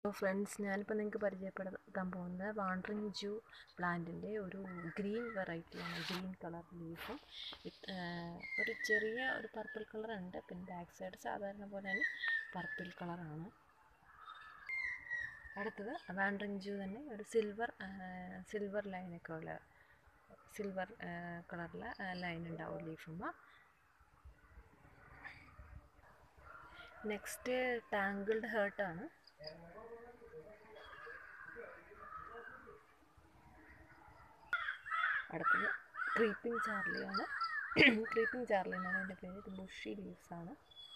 friends ഞാനിപ്പോൾ നിങ്ങൾക്ക് പരിചയപ്പെടുത്താൻ പോകുന്നത് വാണ്ടറിങ് ജൂ പ്ലാന്റിൻ്റെ ഒരു ഗ്രീൻ വെറൈറ്റിയാണ് ഗ്രീൻ കളർ ലീഫും ഒരു ചെറിയ ഒരു പർപ്പിൾ കളർ ഉണ്ട് പിന്നെ ബാക്ക് സൈഡ് സാധാരണ പോലെ തന്നെ പർപ്പിൾ കളറാണ് അടുത്തത് വാണ്ടറിങ് ജൂ തന്നെ ഒരു സിൽവർ സിൽവർ ലൈനൊക്കെ ഉള്ള സിൽവർ കളറിലെ ലൈൻ ഉണ്ടാവും ലീഫുമ്പോൾ നെക്സ്റ്റ് ടാങ്കിൾഡ് ഹേർട്ടാണ് അടുത്തത് ക്രീപ്പിംഗ് ചാർലിയാണ് ക്രീപ്പിംഗ് ചാർലി എന്നാണ് എൻ്റെ പേര് ഇത് ബുഷി ലീവ്സ് ആണ്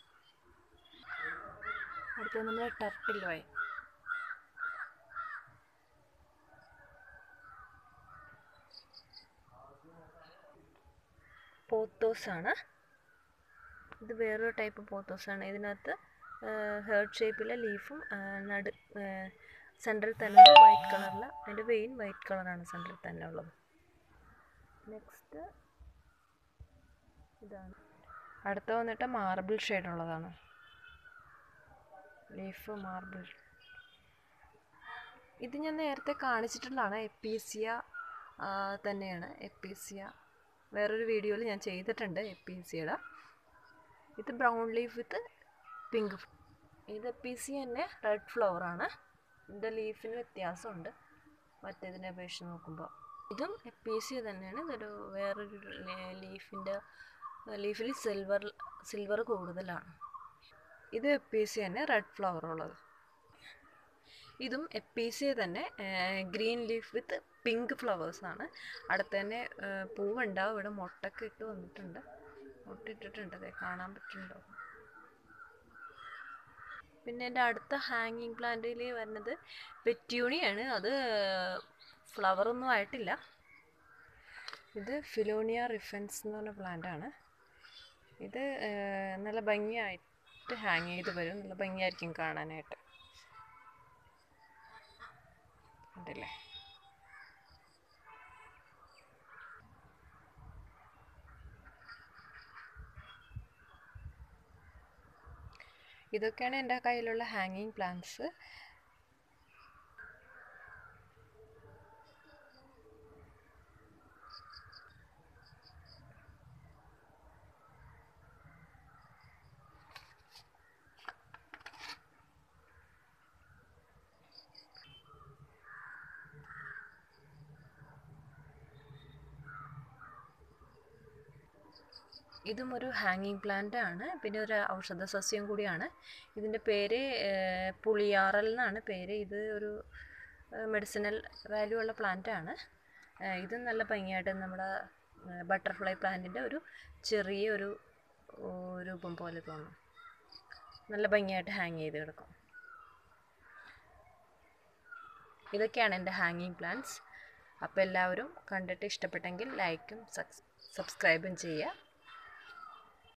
അടുത്തത് നമ്മുടെ ടർട്ടിൽ വൈൻ പോത്തോസാണ് ഇത് വേറൊരു ടൈപ്പ് പോത്തോസാണ് ഇതിനകത്ത് ഹേർട്ട് ഷേപ്പിലെ ലീഫും നടു സെൻട്രൽ തന്നെ ഒരു വൈറ്റ് കളറിൽ അതിൻ്റെ വെയിൻ വൈറ്റ് കളറാണ് സെൻട്രൽ തന്നെ ഉള്ളത് നെക്സ്റ്റ് ഇതാണ് അടുത്ത വന്നിട്ട് മാർബിൾ ഷെയ്ഡുള്ളതാണ് ലീഫ് മാർബിൾ ഇത് ഞാൻ നേരത്തെ കാണിച്ചിട്ടുള്ളതാണ് എപ്പീസിയ തന്നെയാണ് എപ്പീസിയ വേറൊരു വീഡിയോയിൽ ഞാൻ ചെയ്തിട്ടുണ്ട് എപ്പീസിയുടെ ഇത് ബ്രൗൺ ലീഫ് വിത്ത് പിങ്ക് ഇത് എപ്പീസി തന്നെ റെഡ് ഫ്ലവറാണ് ഇതിൻ്റെ ലീഫിന് വ്യത്യാസമുണ്ട് മറ്റേതിനെ അപേക്ഷിച്ച് നോക്കുമ്പോൾ ഇതും എപ്പീസി തന്നെയാണ് ഇതൊരു വേറൊരു ലീഫിൻ്റെ ലീഫിൽ സിൽവർ സിൽവർ കൂടുതലാണ് ഇത് എപ്പീസി തന്നെ റെഡ് ഫ്ലവർ ഉള്ളത് ഇതും എപ്പീസി തന്നെ ഗ്രീൻ ലീഫ് വിത്ത് പിങ്ക് ഫ്ലവേഴ്സാണ് അടുത്ത് തന്നെ പൂവുണ്ടാവും ഇവിടെ മുട്ടൊക്കെ ഇട്ട് വന്നിട്ടുണ്ട് മുട്ടിട്ടിട്ടുണ്ട് അതെ കാണാൻ പറ്റുന്നുണ്ടോ പിന്നെ എൻ്റെ അടുത്ത ഹാങ്ങിങ് പ്ലാന്റിൽ വരുന്നത് പെറ്റ്യൂണിയാണ് അത് ഫ്ലവറൊന്നും ആയിട്ടില്ല ഇത് ഫിലോണിയ റിഫൻസ് എന്ന് പറഞ്ഞ പ്ലാന്റാണ് ഇത് നല്ല ഭംഗിയായിട്ട് ഹാങ് ചെയ്ത് വരും നല്ല ഭംഗിയായിരിക്കും കാണാനായിട്ട് ഉണ്ടല്ലേ ഇതൊക്കെയാണ് എൻ്റെ കയ്യിലുള്ള ഹാങ്ങിങ് പ്ലാന്റ്സ് ഇതും ഒരു ഹാങ്ങിങ് പ്ലാന്റ് ആണ് പിന്നെ ഒരു ഔഷധ സസ്യം കൂടിയാണ് ഇതിൻ്റെ പേര് പുളിയാറൽ എന്നാണ് പേര് ഇത് ഒരു മെഡിസിനൽ വാല്യൂ ഉള്ള പ്ലാന്റ് ആണ് ഇത് നല്ല ഭംഗിയായിട്ട് നമ്മുടെ ബട്ടർഫ്ലൈ പ്ലാന്റിൻ്റെ ഒരു ചെറിയ ഒരു രൂപം പോലെ തോന്നും നല്ല ഭംഗിയായിട്ട് ഹാങ് ചെയ്ത് കിടക്കും ഇതൊക്കെയാണ് എൻ്റെ ഹാങ്ങിങ് പ്ലാന്റ്സ് അപ്പോൾ എല്ലാവരും കണ്ടിട്ട് ഇഷ്ടപ്പെട്ടെങ്കിൽ ലൈക്കും സബ്സ്ക്രൈബും ചെയ്യുക